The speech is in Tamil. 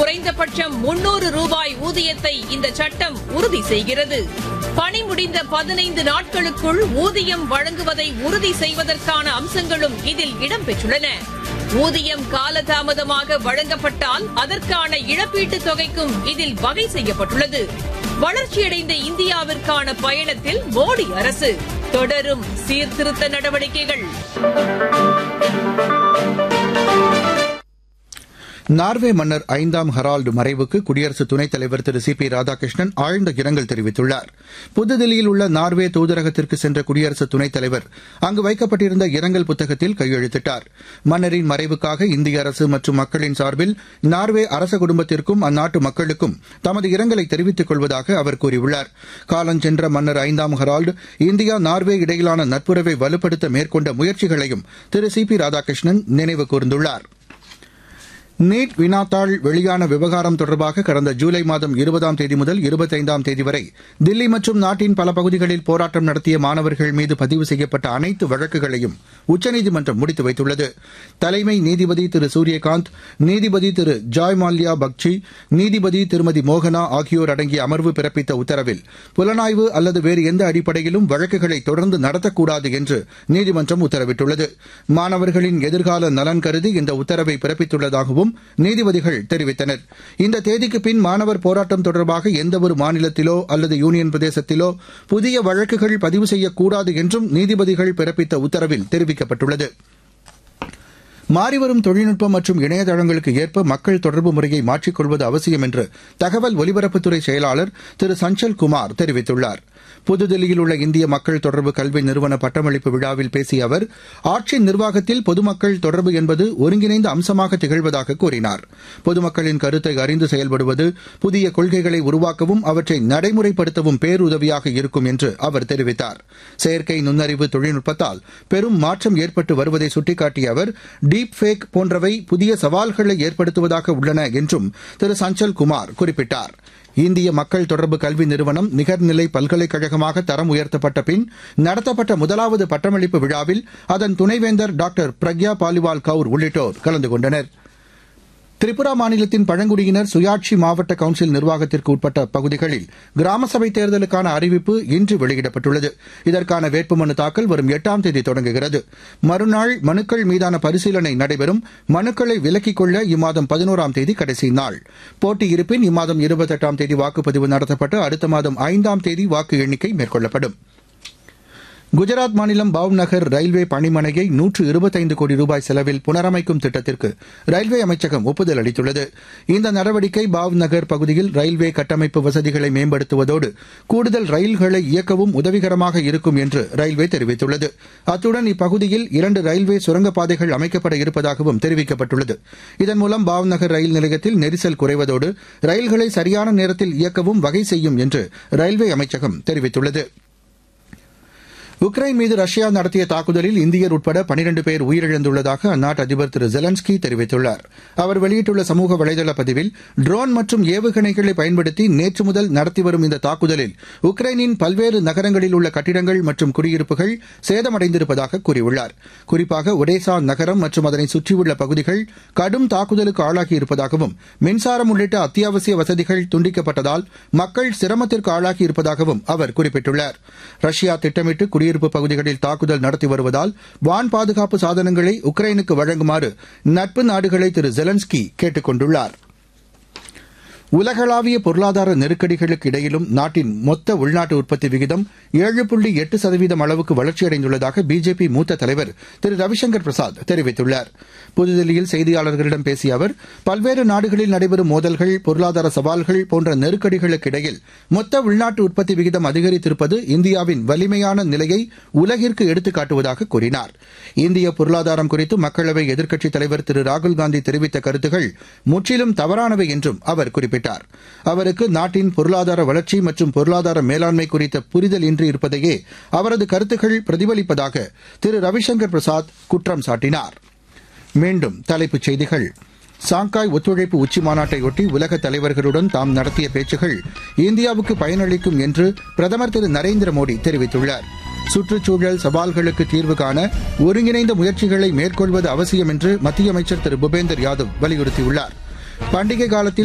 குறைந்தபட்சம் முன்னூறு ரூபாய் ஊதியத்தை இந்த சட்டம் உறுதி செய்கிறது பணி முடிந்த பதினைந்து நாட்களுக்குள் ஊதியம் வழங்குவதை உறுதி செய்வதற்கான அம்சங்களும் இதில் இடம்பெற்றுள்ளன ஊதியம் காலதாமதமாக வழங்கப்பட்டால் அதற்கான இழப்பீட்டுத் தொகைக்கும் இதில் வகை செய்யப்பட்டுள்ளது வளர்ச்சியடைந்த இந்தியாவிற்கான பயணத்தில் மோடி அரசு தொடரும் சீர்திருத்த நடவடிக்கைகள் நார்வே மன்னர் ஐந்தாம் ஹரால்டு மறைவுக்கு குடியரசு துணைத் தலைவர் திரு சி பி ராதாகிருஷ்ணன் ஆழ்ந்த இரங்கல் தெரிவித்துள்ளார் புதுதில்லியில் உள்ள நார்வே தூதரகத்திற்கு சென்ற குடியரசு துணைத் தலைவர் அங்கு வைக்கப்பட்டிருந்த இரங்கல் புத்தகத்தில் கையெழுத்திட்டார் மன்னரின் மறைவுக்காக இந்திய அரசு மற்றும் மக்களின் சார்பில் நார்வே அரச குடும்பத்திற்கும் அந்நாட்டு மக்களுக்கும் தமது இரங்கலை தெரிவித்துக் கொள்வதாக அவர் கூறியுள்ளார் காலஞ்சென்ற மன்னர் ஐந்தாம் ஹரால்டு இந்தியா நார்வே இடையிலான நட்புறவை வலுப்படுத்த மேற்கொண்ட முயற்சிகளையும் திரு சி பி ராதாகிருஷ்ணன் நினைவு கூர்ந்துள்ளார் நீட் வினாத்தாள் வெளியான விவகாரம் தொடர்பாக கடந்த ஜூலை மாதம் இருபதாம் தேதி முதல் இருபத்தைந்தாம் தேதி வரை தில்லி மற்றும் நாட்டின் பல பகுதிகளில் போராட்டம் நடத்திய மாணவர்கள் மீது பதிவு செய்யப்பட்ட அனைத்து வழக்குகளையும் உச்சநீதிமன்றம் முடித்து வைத்துள்ளது தலைமை நீதிபதி திரு சூரியகாந்த் நீதிபதி திரு ஜாய் மால்யா பக்சி நீதிபதி திருமதி மோகனா ஆகியோர் அடங்கிய அமர்வு பிறப்பித்த உத்தரவில் புலனாய்வு அல்லது வேறு எந்த அடிப்படையிலும் வழக்குகளை தொடர்ந்து நடத்தக்கூடாது என்று நீதிமன்றம் உத்தரவிட்டுள்ளது மாணவர்களின் எதிர்கால நலன் கருதி இந்த உத்தரவை பிறப்பித்துள்ளதாகவும் என்றும் நீதிபதிகள் தெரிவித்தனர் இந்த தேதிக்கு பின் மாணவர் போராட்டம் தொடர்பாக எந்தவொரு மாநிலத்திலோ அல்லது யூனியன் பிரதேசத்திலோ புதிய வழக்குகள் பதிவு செய்யக்கூடாது என்றும் நீதிபதிகள் பிறப்பித்த உத்தரவில் தெரிவிக்கப்பட்டுள்ளது மாறிவரும் தொழில்நுட்பம் மற்றும் இணையதளங்களுக்கு ஏற்ப மக்கள் தொடர்பு முறையை மாற்றிக்கொள்வது அவசியம் என்று தகவல் ஒலிபரப்புத்துறை செயலாளர் திரு சஞ்சல் குமார் தெரிவித்துள்ளார் புதுதில்லியில் உள்ள இந்திய மக்கள் தொடர்பு கல்வி நிறுவன பட்டமளிப்பு விழாவில் பேசிய அவர் ஆட்சி நிர்வாகத்தில் பொதுமக்கள் தொடர்பு என்பது ஒருங்கிணைந்த அம்சமாக திகழ்வதாக கூறினார் பொதுமக்களின் கருத்தை அறிந்து செயல்படுவது புதிய கொள்கைகளை உருவாக்கவும் அவற்றை நடைமுறைப்படுத்தவும் பேருதவியாக இருக்கும் என்று அவர் தெரிவித்தார் செயற்கை நுண்ணறிவு தொழில்நுட்பத்தால் பெரும் மாற்றம் ஏற்பட்டு வருவதை சுட்டிக்காட்டிய அவர் டீப் ஃபேக் போன்றவை புதிய சவால்களை ஏற்படுத்துவதாக உள்ளன என்றும் திரு சஞ்சல் குமார் குறிப்பிட்டார் இந்திய மக்கள் தொடர்பு கல்வி நிறுவனம் நிகர்நிலை பல்கலைக்கழகமாக தரம் உயர்த்தப்பட்ட பின் நடத்தப்பட்ட முதலாவது பட்டமளிப்பு விழாவில் அதன் துணைவேந்தர் டாக்டர் பிரக்யா பாலிவால் கவுர் உள்ளிட்டோர் கலந்து கொண்டனர் திரிபுரா மாநிலத்தின் பழங்குடியினர் சுயாட்சி மாவட்ட கவுன்சில் நிர்வாகத்திற்கு உட்பட்ட பகுதிகளில் கிராம சபை தேர்தலுக்கான அறிவிப்பு இன்று வெளியிடப்பட்டுள்ளது இதற்கான வேட்புமனு தாக்கல் வரும் எட்டாம் தேதி தொடங்குகிறது மறுநாள் மனுக்கள் மீதான பரிசீலனை நடைபெறும் மனுக்களை விலக்கிக் கொள்ள இம்மாதம் பதினோராம் தேதி கடைசி நாள் போட்டி இருப்பின் இம்மாதம் இருபத்தெட்டாம் தேதி வாக்குப்பதிவு நடத்தப்பட்டு அடுத்த மாதம் ஐந்தாம் தேதி வாக்கு எண்ணிக்கை மேற்கொள்ளப்படும் குஜராத் மாநிலம் பாவ்நகர் ரயில்வே பணிமனையை நூற்று இருபத்தைந்து கோடி ரூபாய் செலவில் புனரமைக்கும் திட்டத்திற்கு ரயில்வே அமைச்சகம் ஒப்புதல் அளித்துள்ளது இந்த நடவடிக்கை பாவ்நகர் பகுதியில் ரயில்வே கட்டமைப்பு வசதிகளை மேம்படுத்துவதோடு கூடுதல் ரயில்களை இயக்கவும் உதவிகரமாக இருக்கும் என்று ரயில்வே தெரிவித்துள்ளது அத்துடன் இப்பகுதியில் இரண்டு ரயில்வே சுரங்கப்பாதைகள் அமைக்கப்பட இருப்பதாகவும் தெரிவிக்கப்பட்டுள்ளது இதன் மூலம் பாவ்நகர் ரயில் நிலையத்தில் நெரிசல் குறைவதோடு ரயில்களை சரியான நேரத்தில் இயக்கவும் வகை செய்யும் என்று ரயில்வே அமைச்சகம் தெரிவித்துள்ளது உக்ரைன் மீது ரஷ்யா நடத்திய தாக்குதலில் இந்தியர் உட்பட பனிரண்டு பேர் உயிரிழந்துள்ளதாக அந்நாட்டு அதிபர் திரு ஜெலன்ஸ்கி தெரிவித்துள்ளார் அவர் வெளியிட்டுள்ள சமூக வலைதள பதிவில் ட்ரோன் மற்றும் ஏவுகணைகளை பயன்படுத்தி நேற்று முதல் நடத்தி வரும் இந்த தாக்குதலில் உக்ரைனின் பல்வேறு நகரங்களில் உள்ள கட்டிடங்கள் மற்றும் குடியிருப்புகள் சேதமடைந்திருப்பதாக கூறியுள்ளார் குறிப்பாக ஒடேசா நகரம் மற்றும் அதனை சுற்றியுள்ள பகுதிகள் கடும் தாக்குதலுக்கு ஆளாகியிருப்பதாகவும் மின்சாரம் உள்ளிட்ட அத்தியாவசிய வசதிகள் துண்டிக்கப்பட்டதால் மக்கள் சிரமத்திற்கு ஆளாகியிருப்பதாகவும் அவர் குறிப்பிட்டுள்ளார் ரஷ்யா திட்டமிட்டு குடியிருப்பு பகுதிகளில் தாக்குதல் நடத்தி வருவதால் வான் பாதுகாப்பு சாதனங்களை உக்ரைனுக்கு வழங்குமாறு நட்பு நாடுகளை திரு ஜெலன்ஸ்கி கேட்டுக் கொண்டுள்ளார் உலகளாவிய பொருளாதார நெருக்கடிகளுக்கு இடையிலும் நாட்டின் மொத்த உள்நாட்டு உற்பத்தி விகிதம் ஏழு புள்ளி எட்டு சதவீதம் அளவுக்கு வளர்ச்சியடைந்துள்ளதாக பிஜேபி மூத்த தலைவர் திரு ரவிசங்கர் பிரசாத் தெரிவித்துள்ளார் புதுதில்லியில் செய்தியாளர்களிடம் பேசிய அவர் பல்வேறு நாடுகளில் நடைபெறும் மோதல்கள் பொருளாதார சவால்கள் போன்ற நெருக்கடிகளுக்கு இடையில் மொத்த உள்நாட்டு உற்பத்தி விகிதம் அதிகரித்திருப்பது இந்தியாவின் வலிமையான நிலையை உலகிற்கு எடுத்துக்காட்டுவதாக கூறினார் இந்திய பொருளாதாரம் குறித்து மக்களவை எதிர்க்கட்சித் தலைவர் திரு ராகுல்காந்தி தெரிவித்த கருத்துகள் முற்றிலும் தவறானவை என்றும் அவர் குறிப்பிட்டார் அவருக்கு நாட்டின் பொருளாதார வளர்ச்சி மற்றும் பொருளாதார மேலாண்மை குறித்த புரிதல் இன்றி இருப்பதையே அவரது கருத்துக்கள் பிரதிபலிப்பதாக திரு ரவிசங்கர் பிரசாத் குற்றம் சாட்டினார் மீண்டும் தலைப்புச் செய்திகள் சாங்காய் ஒத்துழைப்பு உச்சி மாநாட்டையொட்டி உலக தலைவர்களுடன் தாம் நடத்திய பேச்சுகள் இந்தியாவுக்கு பயனளிக்கும் என்று பிரதமர் திரு நரேந்திர மோடி தெரிவித்துள்ளார் சுற்றுச்சூழல் சவால்களுக்கு தீர்வு காண ஒருங்கிணைந்த முயற்சிகளை மேற்கொள்வது அவசியம் என்று மத்திய அமைச்சர் திரு பூபேந்தர் யாதவ் வலியுறுத்தியுள்ளார் பண்டிகை காலத்தில்